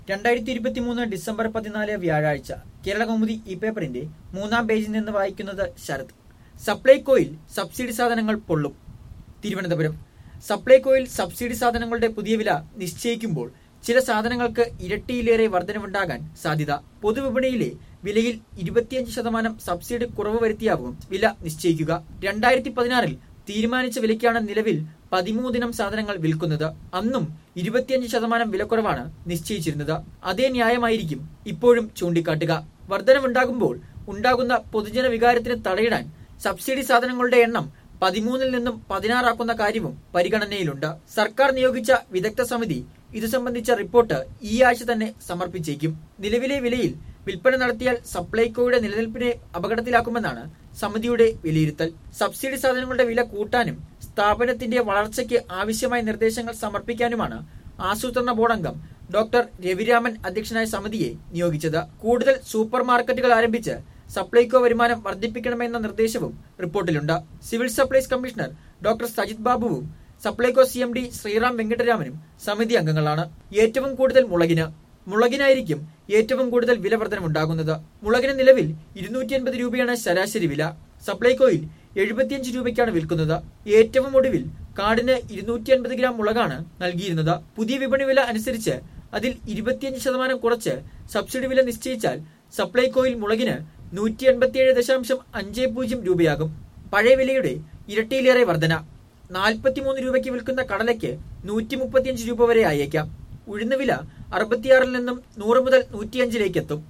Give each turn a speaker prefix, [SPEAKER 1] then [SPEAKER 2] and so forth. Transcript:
[SPEAKER 1] രണ്ടായിരത്തി ഇരുപത്തി മൂന്ന് ഡിസംബർ പതിനാല് വ്യാഴാഴ്ച കേരള കൗമുദി ഈ പേപ്പറിന്റെ മൂന്നാം പേജിൽ നിന്ന് വായിക്കുന്നത് ശരത് സപ്ലൈകോയിൽ സബ്സിഡി സാധനങ്ങൾ പൊള്ളും തിരുവനന്തപുരം സപ്ലൈകോയിൽ സബ്സിഡി സാധനങ്ങളുടെ പുതിയ വില നിശ്ചയിക്കുമ്പോൾ ചില സാധനങ്ങൾക്ക് ഇരട്ടിയിലേറെ വർധനവുണ്ടാകാൻ സാധ്യത പൊതുവിപണിയിലെ വിലയിൽ ഇരുപത്തിയഞ്ച് ശതമാനം സബ്സിഡി കുറവ് വരുത്തിയാവും വില നിശ്ചയിക്കുക രണ്ടായിരത്തി പതിനാറിൽ തീരുമാനിച്ച വിലയ്ക്കാണ് നിലവിൽ പതിമൂന്നിനം സാധനങ്ങൾ വിൽക്കുന്നത് അന്നും ഇരുപത്തിയഞ്ച് ശതമാനം വിലക്കുറവാണ് നിശ്ചയിച്ചിരുന്നത് അതേ ന്യായമായിരിക്കും ഇപ്പോഴും ചൂണ്ടിക്കാട്ടുക വർധനവുണ്ടാകുമ്പോൾ ഉണ്ടാകുന്ന പൊതുജന വികാരത്തിന് തടയിടാൻ സബ്സിഡി സാധനങ്ങളുടെ എണ്ണം പതിമൂന്നിൽ നിന്നും പതിനാറാക്കുന്ന കാര്യവും പരിഗണനയിലുണ്ട് സർക്കാർ നിയോഗിച്ച വിദഗ്ധ സമിതി ഇത് സംബന്ധിച്ച റിപ്പോർട്ട് ഈ ആഴ്ച തന്നെ സമർപ്പിച്ചേക്കും നിലവിലെ വിലയിൽ വിൽപ്പന നടത്തിയാൽ സപ്ലൈകോയുടെ നിലനിൽപ്പിനെ അപകടത്തിലാക്കുമെന്നാണ് സമിതിയുടെ വിലയിരുത്തൽ സബ്സിഡി സാധനങ്ങളുടെ വില കൂട്ടാനും സ്ഥാപനത്തിന്റെ വളർച്ചയ്ക്ക് ആവശ്യമായ നിർദ്ദേശങ്ങൾ സമർപ്പിക്കാനുമാണ് ആസൂത്രണ ബോർഡ് അംഗം ഡോക്ടർ രവിരാമൻ അധ്യക്ഷനായ സമിതിയെ നിയോഗിച്ചത് കൂടുതൽ സൂപ്പർ മാർക്കറ്റുകൾ ആരംഭിച്ച് സപ്ലൈകോ വരുമാനം വർദ്ധിപ്പിക്കണമെന്ന നിർദ്ദേശവും റിപ്പോർട്ടിലുണ്ട് civil supplies commissioner doctor Sajith ബാബുവും Supplyco C M D Sreeram വെങ്കട്ടരാമനും സമിതി അംഗങ്ങളാണ് ഏറ്റവും കൂടുതൽ മുളകിന് മുളകിനായിരിക്കും ഏറ്റവും കൂടുതൽ വില വർധനമുണ്ടാകുന്നത് മുളകിന് നിലവിൽ ഇരുന്നൂറ്റി അൻപത് രൂപയാണ് ശരാശരി വില സപ്ലൈകോയിൽ എഴുപത്തിയഞ്ച് രൂപയ്ക്കാണ് വിൽക്കുന്നത് ഏറ്റവും ഒടുവിൽ കാർഡിന് ഇരുന്നൂറ്റി അൻപത് ഗ്രാം മുളകാണ് നൽകിയിരുന്നത് പുതിയ വിപണി വില അനുസരിച്ച് അതിൽ ഇരുപത്തിയഞ്ച് ശതമാനം കുറച്ച് സബ്സിഡി വില നിശ്ചയിച്ചാൽ സപ്ലൈകോയിൽ മുളകിന് നൂറ്റി എൺപത്തിയേഴ് ദശാംശം അഞ്ച് പൂജ്യം രൂപയാകും പഴയ വിലയുടെ ഇരട്ടിയിലേറെ വർധന നാൽപ്പത്തിമൂന്ന് രൂപയ്ക്ക് വിൽക്കുന്ന കടലയ്ക്ക് നൂറ്റി മുപ്പത്തിയഞ്ച് രൂപ വരെ ആയേക്കാം ഉഴുന്ന വില അറുപത്തിയാറിൽ നിന്നും നൂറ് മുതൽ നൂറ്റിയഞ്ചിലേക്ക് എത്തും